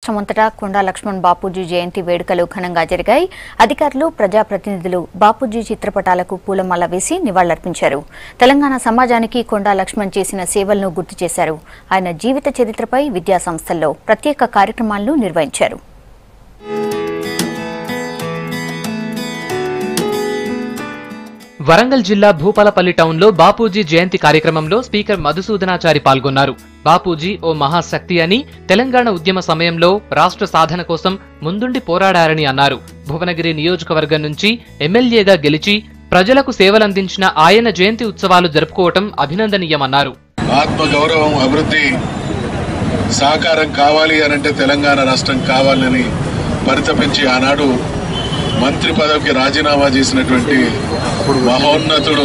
రాష్ట్రమంతటా కొండా లక్ష్మణ్ బాపూజీ జయంతి వేడుకలు ఘనంగా జరిగాయి అధికారులు ప్రజాప్రతినిధులు బాపూజీ చిత్రపటాలకు పూలమాల వేసి నివాళులర్పించారు తెలంగాణ సమాజానికి కొండా లక్ష్మణ్ చేసిన సేవలను గుర్తు చేశారు ఆయన జీవిత చరిత్రపై విద్యా సంస్థల్లో ప్రత్యేక కార్యక్రమాలను నిర్వహించారు వరంగల్ జిల్లా భూపాలపల్లి టౌన్లో బాపూజీ జయంతి కార్యక్రమంలో స్పీకర్ మధుసూదనాచారి పాల్గొన్నారు బాపూజీ ఓ మహాశక్తి అని తెలంగాణ ఉద్యమ సమయంలో రాష్ట్ర సాధన కోసం ముందుండి పోరాడారని అన్నారు భువనగిరి నియోజకవర్గం నుంచి ఎమ్మెల్యేగా గెలిచి ప్రజలకు సేవలందించిన ఆయన జయంతి ఉత్సవాలు జరుపుకోవటం అభినందనీయమన్నారు ఆత్మ గౌరవం అభివృద్ధి సాకారం కావాలి అనంటే తెలంగాణ రాష్ట్రం కావాలని పరితపించి ఆనాడు మంత్రి పదవికి రాజీనామా చేసినటువంటి మహోన్నతుడు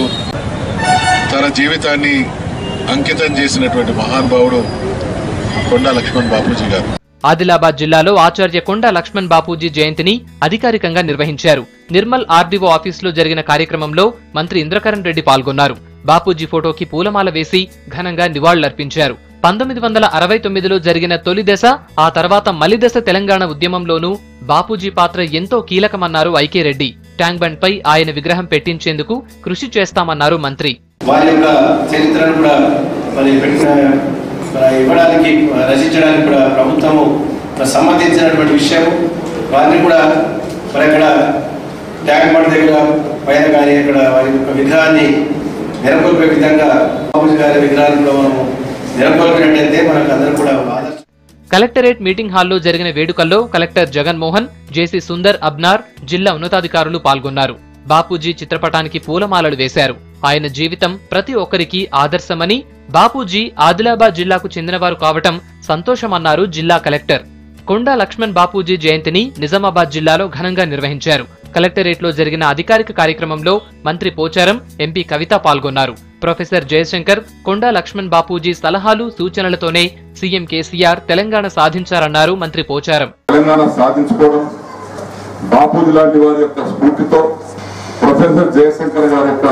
తన జీవితాన్ని అంకితం చేసినటువంటి మహానుభావుడు కొండా లక్ష్మణ్ బాపూజీ గారు ఆదిలాబాద్ జిల్లాలో ఆచార్య కొండ లక్ష్మణ్ బాపూజీ జయంతిని అధికారికంగా నిర్వహించారు నిర్మల్ ఆర్డీఓ ఆఫీసులో జరిగిన కార్యక్రమంలో మంత్రి ఇంద్రకరణ్ రెడ్డి పాల్గొన్నారు బాపూజీ ఫోటోకి పూలమాల వేసి ఘనంగా నివాళులర్పించారు పంతొమ్మిది వందల అరవై తొమ్మిదిలో జరిగిన తొలి దశ ఆ తర్వాత మలి దశ తెలంగాణ ఉద్యమంలోనూ బాపూజీ పాత్ర ఎంతో కీలకమన్నారు ఐకే రెడ్డి ట్యాంక్ బండ్ పై ఆయన విగ్రహం పెట్టించేందుకు కృషి చేస్తామన్నారు మంత్రి వారి యొక్క చరిత్రను కూడా మరి పెట్టిన మరి ఇవ్వడానికి రచించడానికి కూడా ప్రభుత్వము మరి సమ్మతించినటువంటి విషయం వారిని కూడా మరి అక్కడ ట్యాంక్ బండ్ దగ్గర పైన కానీ ఇక్కడ వారి యొక్క విగ్రహాన్ని నెలకొల్పే విధంగా బాబుజీ గారి విగ్రహాన్ని కూడా మనము నెలకొల్పినట్టయితే మనకు అందరూ కూడా ఆదర్శ కలెక్టరేట్ మీటింగ్ హాల్లో జరిగిన వేడుకల్లో కలెక్టర్ జగన్మోహన్ జేసీ సుందర్ అబ్నార్ జిల్లా ఉన్నతాధికారులు పాల్గొన్నారు బాపూజీ చిత్రపటానికి పూలమాలలు వేశారు ఆయన జీవితం ప్రతి ఒక్కరికి ఆదర్శమని బాపూజీ ఆదిలాబాద్ జిల్లాకు చెందినవారు కావటం సంతోషమన్నారు జిల్లా కలెక్టర్ కొండా లక్ష్మణ్ బాపూజీ జయంతిని నిజామాబాద్ జిల్లాలో ఘనంగా నిర్వహించారు కలెక్టరేట్లో జరిగిన అధికారిక కార్యక్రమంలో మంత్రి పోచారం ఎంపీ కవిత పాల్గొన్నారు ప్రొఫెసర్ జయశంకర్ కొండా లక్ష్మణ్ బాపూజీ సలహాలు సూచనలతోనే సీఎం కేసీఆర్ తెలంగాణ సాధించారన్నారు మంత్రి పోచారం తెలంగాణ సాధించుకోవడం బాపూజీ లాంటి వారి యొక్క స్ఫూర్తితో ప్రొఫెసర్ జయశంకర్ గారి యొక్క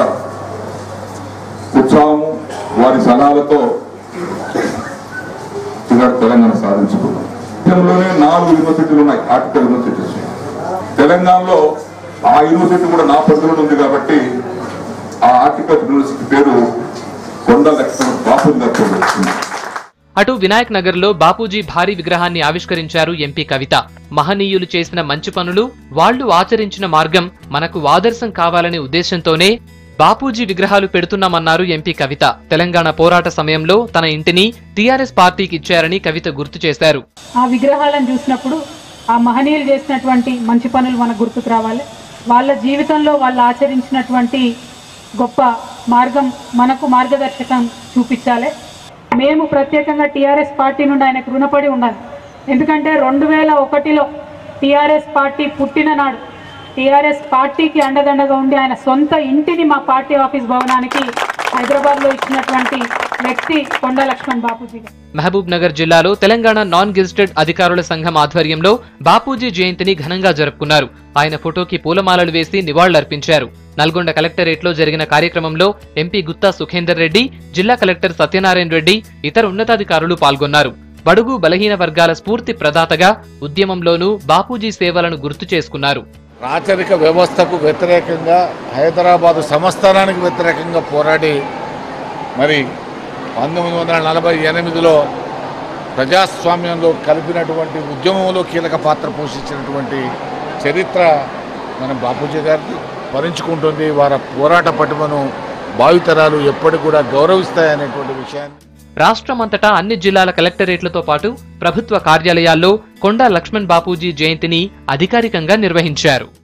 ఉత్సాహము వారి సలహాలతో ఈనాడు తెలంగాణ సాధించుకున్నాం దేశంలోనే నాలుగు యూనివర్సిటీలు ఉన్నాయి ఆర్టికల్ యూనివర్సిటీస్ తెలంగాణలో ఆ యూనివర్సిటీ కూడా నా పరిధిలో ఉంది కాబట్టి ఆ ఆర్టికల్ యూనివర్సిటీ పేరు కొండ లక్ష్మణ్ బాపూజీ గారితో వచ్చింది అటు వినాయక్ నగర్ లో బాపూజీ భారీ విగ్రహాన్ని ఆవిష్కరించారు ఎంపీ కవిత మహనీయులు చేసిన మంచి పనులు వాళ్లు ఆచరించిన మార్గం మనకు ఆదర్శం కావాలనే ఉద్దేశంతోనే బాపూజీ విగ్రహాలు పెడుతున్నామన్నారు ఎంపీ కవిత తెలంగాణ పోరాట సమయంలో తన ఇంటిని టీఆర్ఎస్ పార్టీకి ఇచ్చారని కవిత గుర్తు చేశారు ఆ విగ్రహాలను చూసినప్పుడు ఆ మహనీయులు చేసినటువంటి మంచి పనులు మనకు గుర్తుకు రావాలి వాళ్ళ జీవితంలో వాళ్ళు ఆచరించినటువంటి గొప్ప మార్గం మనకు మార్గదర్శకం చూపించాలి మేము ప్రత్యేకంగా టీఆర్ఎస్ పార్టీ నుండి ఆయనకు రుణపడి ఉండాలి ఎందుకంటే రెండు వేల ఒకటిలో టీఆర్ఎస్ పార్టీ పుట్టిన నాడు టీఆర్ఎస్ పార్టీకి అండదండగా ఉండి ఆయన సొంత ఇంటిని మా పార్టీ ఆఫీస్ భవనానికి హైదరాబాద్లో ఇచ్చినటువంటి వ్యక్తి కొండ లక్ష్మణ్ బాపూజీ గారు మహబూబ్ నగర్ జిల్లాలో తెలంగాణ నాన్ గెజిటెడ్ అధికారుల సంఘం ఆధ్వర్యంలో బాపూజీ జయంతిని ఘనంగా జరుపుకున్నారు ఆయన ఫోటోకి పూలమాలలు వేసి నివాళులర్పించారు నల్గొండ కలెక్టరేట్ లో జరిగిన కార్యక్రమంలో ఎంపీ గుత్తా సుఖేందర్ రెడ్డి జిల్లా కలెక్టర్ సత్యనారాయణ రెడ్డి ఇతర ఉన్నతాధికారులు పాల్గొన్నారు బడుగు బలహీన వర్గాల స్ఫూర్తి ప్రదాతగా ఉద్యమంలోనూ బాపూజీ సేవలను గుర్తు చేసుకున్నారు రాచరిక వ్యవస్థకు వ్యతిరేకంగా హైదరాబాదు సంస్థానానికి వ్యతిరేకంగా పోరాడి మరి పంతొమ్మిది వందల నలభై ఎనిమిదిలో ప్రజాస్వామ్యంలో కలిపినటువంటి ఉద్యమంలో కీలక పాత్ర పోషించినటువంటి చరిత్ర మన బాపూజీ గారిది భరించుకుంటుంది వారి పోరాట పటిమను భావితరాలు ఎప్పటికి కూడా గౌరవిస్తాయనేటువంటి విషయాన్ని రాష్ట్రమంతటా అన్ని జిల్లాల కలెక్టరేట్లతో పాటు ప్రభుత్వ కార్యాలయాల్లో కొండా లక్ష్మణ్ బాపూజీ జయంతిని అధికారికంగా నిర్వహించారు